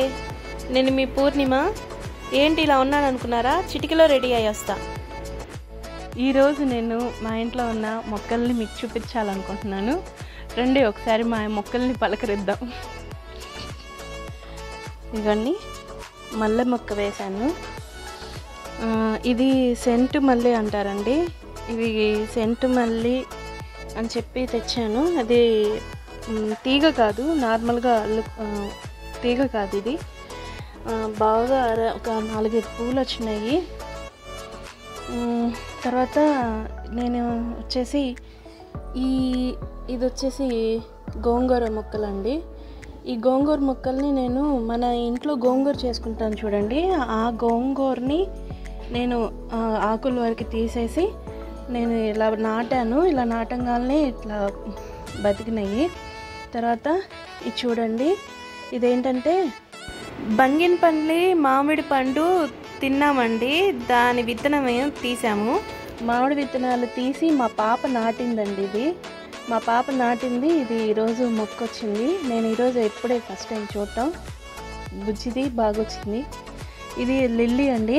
నేను మీ పూర్ణిమ ఏంటి ఇలా ఉన్నాను అనుకున్నారా చిటికలో రెడీ అయ్యి వస్తా ఈరోజు నేను మా ఇంట్లో ఉన్న మొక్కల్ని మీకు చూపించాలనుకుంటున్నాను రండి ఒకసారి మా మొక్కల్ని పలకరిద్దాం ఇవన్నీ మల్లె మొక్క వేశాను ఆ, ఇది సెంటు మల్లి అంటారండి ఇది సెంటు మల్లి అని చెప్పి తెచ్చాను అది మ్, తీగ కాదు నార్మల్గా అల్లు ఆ, తీగ కాదు ఇది ఆ, బాగా అర- ఒక నాలుగైదు పూలు వచ్చినాయి మ్, తర్వాత నేను వచ్చేసి ఈ ఇది వచ్చేసి గోంగూర మొక్కలండి ఈ గోంగూర మొక్కల్ని నేను మన ఇంట్లో గోంగూర చేసుకుంటాను చూడండి ఆ గోంగూరని నేను ఆ, ఆకుల వరకు తీసేసి నేను ఇలా నాటాను ఇలా నాటంగానే ఇట్లా బతికినాయి తర్వాత ఇది చూడండి ఇదేంటంటే బంగినపల్లి మామిడి పండు తిన్నామండి దాని విత్తనం ఏం తీసాము మామిడి విత్తనాలు తీసి మా పాప నాటిందండి ఇది మా పాప నాటింది ఇది ఈరోజు మొక్కొచ్చింది నేను ఈరోజు ఎప్పుడే ఫస్ట్ టైం చూడటం బుజ్జిది బాగా వచ్చింది ఇది లిల్లీ అండి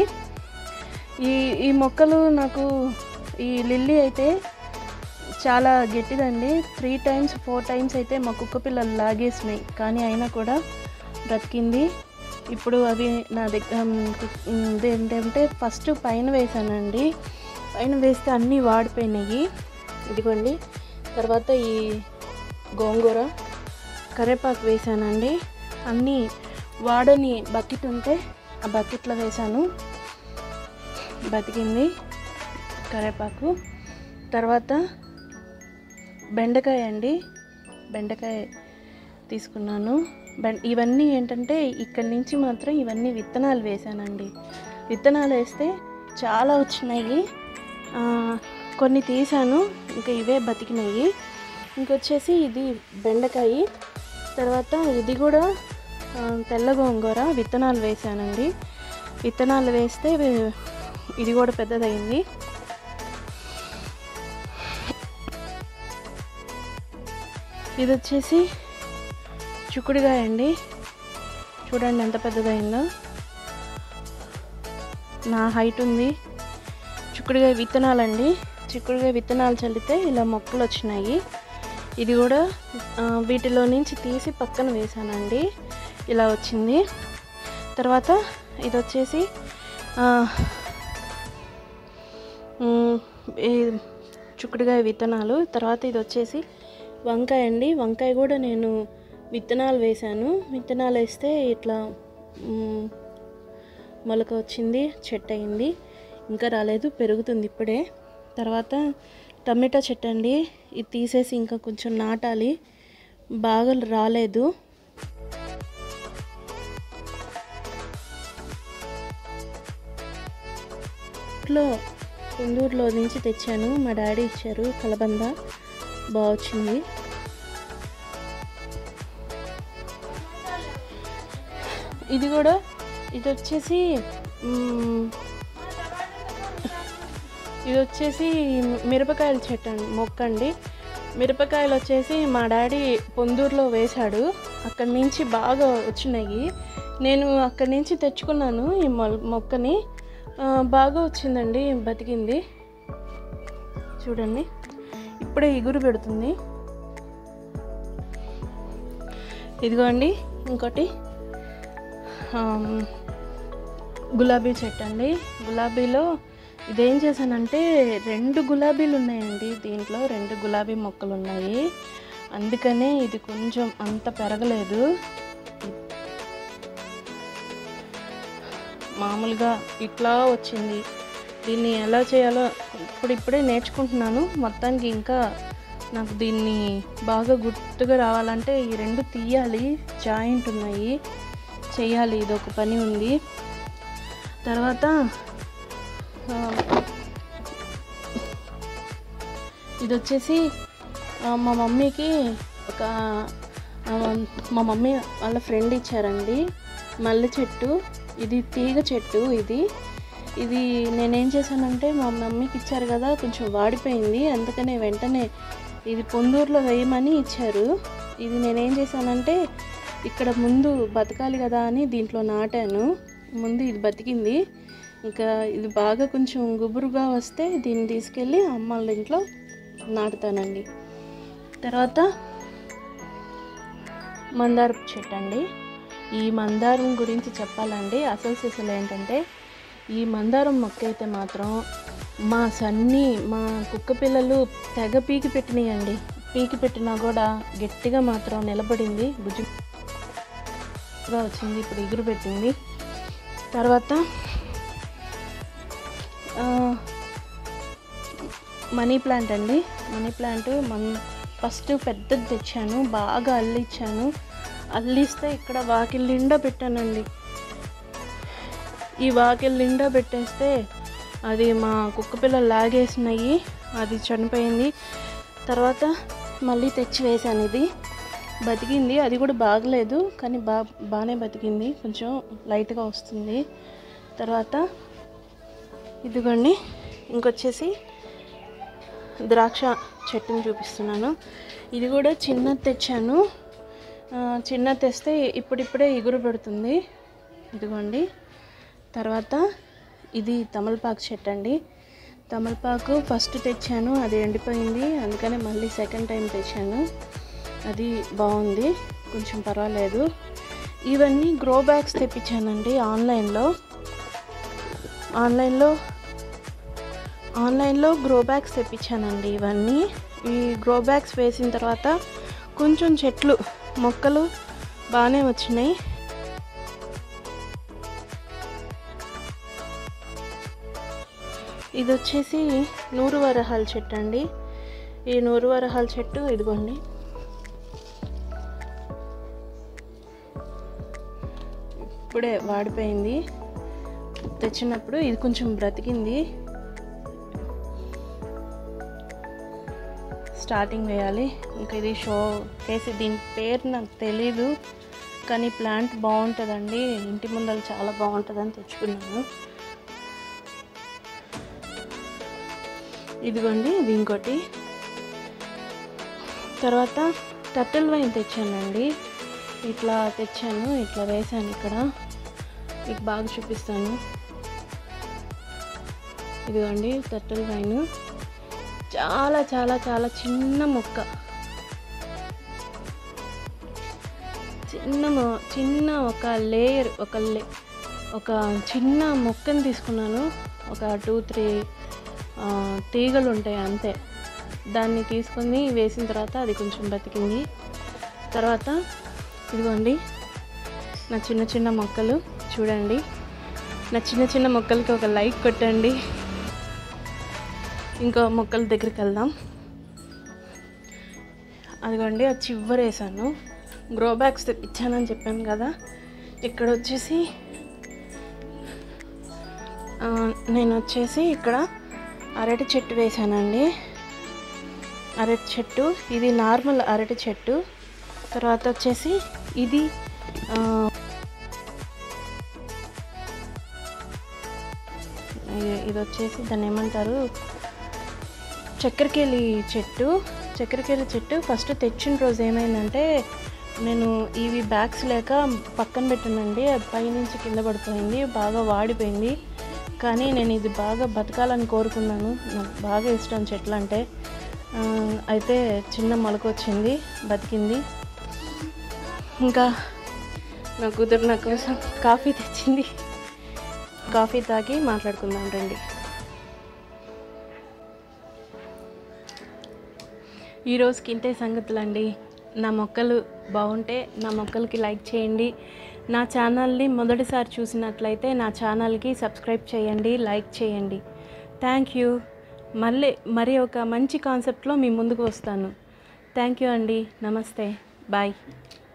ఈ ఈ మొక్కలు నాకు ఈ లిల్లీ అయితే చాలా గట్టిదండి త్రీ టైమ్స్ ఫోర్ టైమ్స్ అయితే మా కుక్క పిల్లలు లాగేసినాయి కానీ అయినా కూడా బ్రతికింది ఇప్పుడు అవి నా దగ్గర ఏంటంటే ఫస్ట్ పైన వేసానండి పైన వేస్తే అన్నీ వాడిపోయినాయి ఇదిగోండి తర్వాత ఈ గోంగూర కరివేపాకు వేసానండి అన్నీ వాడని బకెట్ ఉంటే ఆ బకెట్లో వేసాను బతికింది కరివేపాకు తర్వాత బెండకాయ అండి బెండకాయ తీసుకున్నాను బెం ఇవన్నీ ఏంటంటే ఇక్కడి నుంచి మాత్రం ఇవన్నీ విత్తనాలు వేసానండి విత్తనాలు వేస్తే చాలా వచ్చినాయి ఆ, కొన్ని తీసాను ఇంకా ఇవే బతికినాయి ఇంకొచ్చేసి ఇది బెండకాయ తర్వాత ఇది కూడా ఆ, తెల్ల గోంగూర విత్తనాలు వేసానండి విత్తనాలు వేస్తే ఇవి- ఇది కూడా పెద్దదైంది ఇది వచ్చేసి చిక్కుడుగాయ అండి చూడండి ఎంత పెద్దదైందో నా హైట్ ఉంది చిక్కుడుగాయ విత్తనాలండి చిక్కుడుగాయ విత్తనాలు చల్లితే ఇలా మొక్కలు వచ్చినాయి ఇది కూడా ఆ, వీటిలో నుంచి తీసి పక్కన వేసానండి ఇలా వచ్చింది తర్వాత ఇది వచ్చేసి ఆ, మ్, ఈ చిక్కుడుగాయ విత్తనాలు తర్వాత ఇది వచ్చేసి వంకాయ అండి వంకాయ కూడా నేను విత్తనాలు వేశాను విత్తనాలు వేస్తే ఇట్లా మ్, మొలక వచ్చింది చెట్టు అయింది ఇంకా రాలేదు పెరుగుతుంది ఇప్పుడే తర్వాత టమాటా చెట్టు అండి ఇది తీసేసి ఇంకా కొంచెం నాటాలి బాగా రాలేదు ఇంట్లో కుందూరులో నుంచి తెచ్చాను మా డాడీ ఇచ్చారు కలబంద బాగా వచ్చింది ఇది కూడా ఇది వచ్చేసి మ్, ఇది వచ్చేసి మిరపకాయల చెట్టు అండి మొక్క అండి మిరపకాయలు వచ్చేసి మా డాడీ పొందూరులో వేశాడు అక్కడి నుంచి బాగా వచ్చినాయి నేను అక్కడి నుంచి తెచ్చుకున్నాను ఈ మొ- మొక్కని ఆ, బాగా వచ్చిందండి బతికింది చూడండి ఇప్పుడే ఇగురు పెడుతుంది ఇదిగోండి ఇంకోటి ఆమ్, గులాబీ చెట్టు అండి గులాబీలో ఇదేం చేశానంటే రెండు గులాబీలు ఉన్నాయండి దీంట్లో రెండు గులాబీ మొక్కలు ఉన్నాయి అందుకనే ఇది కొంచెం అంత పెరగలేదు మామూలుగా ఇట్లా వచ్చింది దీన్ని ఎలా చేయాలో ఇప్పుడు ఇప్పుడే నేర్చుకుంటున్నాను మొత్తానికి ఇంకా నాకు దీన్ని బాగా గుర్తుగా రావాలంటే ఈ రెండు తీయాలి జాయింట్ ఉన్నాయి చేయాలి ఇది ఒక పని ఉంది తర్వాత ఆ, ఇది వచ్చేసి ఆ, మా మమ్మీకి ఒక ఆ, మా మమ్మీ వాళ్ళ ఫ్రెండ్ ఇచ్చారండి మల్లె చెట్టు ఇది తీగ చెట్టు ఇది ఇది నేనేం చేశానంటే మా మమ్మీకి ఇచ్చారు కదా కొంచెం వాడిపోయింది అందుకనే వెంటనే ఇది పొందూరులో వేయమని ఇచ్చారు ఇది నేనేం చేశానంటే ఇక్కడ ముందు బతకాలి కదా అని దీంట్లో నాటాను ముందు ఇది బతికింది ఇంకా ఇది బాగా కొంచెం గుబురుగా వస్తే దీన్ని తీసుకెళ్ళి అమ్మ వాళ్ళ ఇంట్లో నాటుతానండి తర్వాత మందారపు చెట్టు అండి ఈ మందారం గురించి చెప్పాలండి అసలు సిసలు ఏంటంటే ఈ మందారం మొక్క అయితే మాత్రం మా సన్ని మా కుక్క పిల్లలు తెగ పీకి పెట్టినాయండి పీకి పెట్టినా కూడా గట్టిగా మాత్రం నిలబడింది బుజ్జుగా వచ్చింది ఇప్పుడు ఎగురు పెట్టింది తర్వాత ఆ, మనీ ప్లాంట్ అండి మనీ ప్లాంట్ మన ఫస్ట్ పెద్దది తెచ్చాను బాగా అల్లిచ్చాను అల్లిస్తే ఇక్కడ వాకిల్ నిండా పెట్టానండి ఈ వాకిల్ నిండా పెట్టేస్తే అది మా కుక్క పిల్లలు లాగేసినాయి అది చనిపోయింది తర్వాత మళ్ళీ తెచ్చి వేసాను ఇది బతికింది అది కూడా బాగలేదు కానీ బా బాగానే బతికింది కొంచెం లైట్గా వస్తుంది తర్వాత ఇదిగోండి ఇంకొచ్చేసి ద్రాక్ష చెట్టుని చూపిస్తున్నాను ఇది కూడా చిన్నది తెచ్చాను ఆ, చిన్నది తెస్తే ఇప్పుడిప్పుడే ఎగురు పెడుతుంది ఇదిగోండి తర్వాత ఇది తమలపాకు చెట్టు అండి తమలపాకు ఫస్ట్ తెచ్చాను అది ఎండిపోయింది అందుకని మళ్ళీ సెకండ్ టైం తెచ్చాను అది బాగుంది కొంచెం పర్వాలేదు ఇవన్నీ గ్రో బ్యాగ్స్ తెప్పించానండి ఆన్లైన్లో ఆన్లైన్లో ఆన్లైన్లో గ్రో బ్యాగ్స్ తెప్పించానండి ఇవన్నీ ఈ గ్రో బ్యాగ్స్ వేసిన తర్వాత కొంచెం చెట్లు మొక్కలు బాగానే వచ్చినాయి ఇది వచ్చేసి నూరు వరహాల చెట్టు అండి ఈ నూరు వరహాల చెట్టు ఇదిగోండి ఇప్పుడే వాడిపోయింది తెచ్చినప్పుడు ఇది కొంచెం బ్రతికింది స్టార్టింగ్ వేయాలి ఇంకా ఇది షో కేసి దీని పేరు నాకు తెలీదు కానీ ప్లాంట్ బాగుంటుందండి ఇంటి ముందర చాలా బాగుంటుందని తెచ్చుకున్నాను ఇదిగోండి ఇది ఇంకోటి తర్వాత టర్టిల్ వైన్ తెచ్చానండి ఇట్లా తెచ్చాను ఇట్లా వేసాను ఇక్కడ మీకు బాగా చూపిస్తాను ఇదిగోండి టర్టిల్ వైన్ చాలా చాలా చాలా చిన్న మొక్క చిన్న మొ- చిన్న ఒక లేయర్ ఒక లే ఒక చిన్న మొక్కని తీసుకున్నాను ఒక టూ త్రీ తీగలు ఉంటాయి అంతే దాన్ని తీసుకొని వేసిన తర్వాత అది కొంచెం బతికింది తర్వాత ఇదిగోండి నా చిన్న చిన్న మొక్కలు చూడండి నా చిన్న చిన్న మొక్కలకి ఒక లైక్ కొట్టండి ఇంకో మొక్కల దగ్గరికి వెళ్దాం అదిగోండి అది చివరి వేసాను గ్రో బ్యాగ్స్ తెప్పించానని చెప్పాను కదా ఇక్కడ వచ్చేసి ఆ, నేను వచ్చేసి ఇక్కడ అరటి చెట్టు వేసానండి అరటి చెట్టు ఇది నార్మల్ అరటి చెట్టు తర్వాత వచ్చేసి ఇది ఆ, ఇది- ఇది వచ్చేసి దాన్ని ఏమంటారు చక్కెరకేళి చెట్టు చక్కెరకేళి చెట్టు ఫస్ట్ తెచ్చిన రోజు ఏమైందంటే నేను ఇవి బ్యాగ్స్ లేక పక్కన పెట్టానండి అది పైనుంచి కింద పడిపోయింది బాగా వాడిపోయింది కానీ నేను ఇది బాగా బతకాలని కోరుకున్నాను నాకు బాగా ఇష్టం చెట్లు అంటే ఆ, అయితే చిన్న మొలక వచ్చింది బతికింది ఇంకా నా కూతురు నా కోసం కాఫీ తెచ్చింది కాఫీ తాగి మాట్లాడుకుందాం రండి ఈ రోజుకి ఇంతే సంగతులండి నా మొక్కలు బాగుంటే నా మొక్కలకి లైక్ చేయండి నా ఛానల్ని మొదటిసారి చూసినట్లయితే నా ఛానల్కి సబ్స్క్రైబ్ చేయండి లైక్ చేయండి థ్యాంక్ యూ మళ్ళీ మరి ఒక మంచి కాన్సెప్ట్లో మీ ముందుకు వస్తాను థ్యాంక్ యూ అండి నమస్తే బాయ్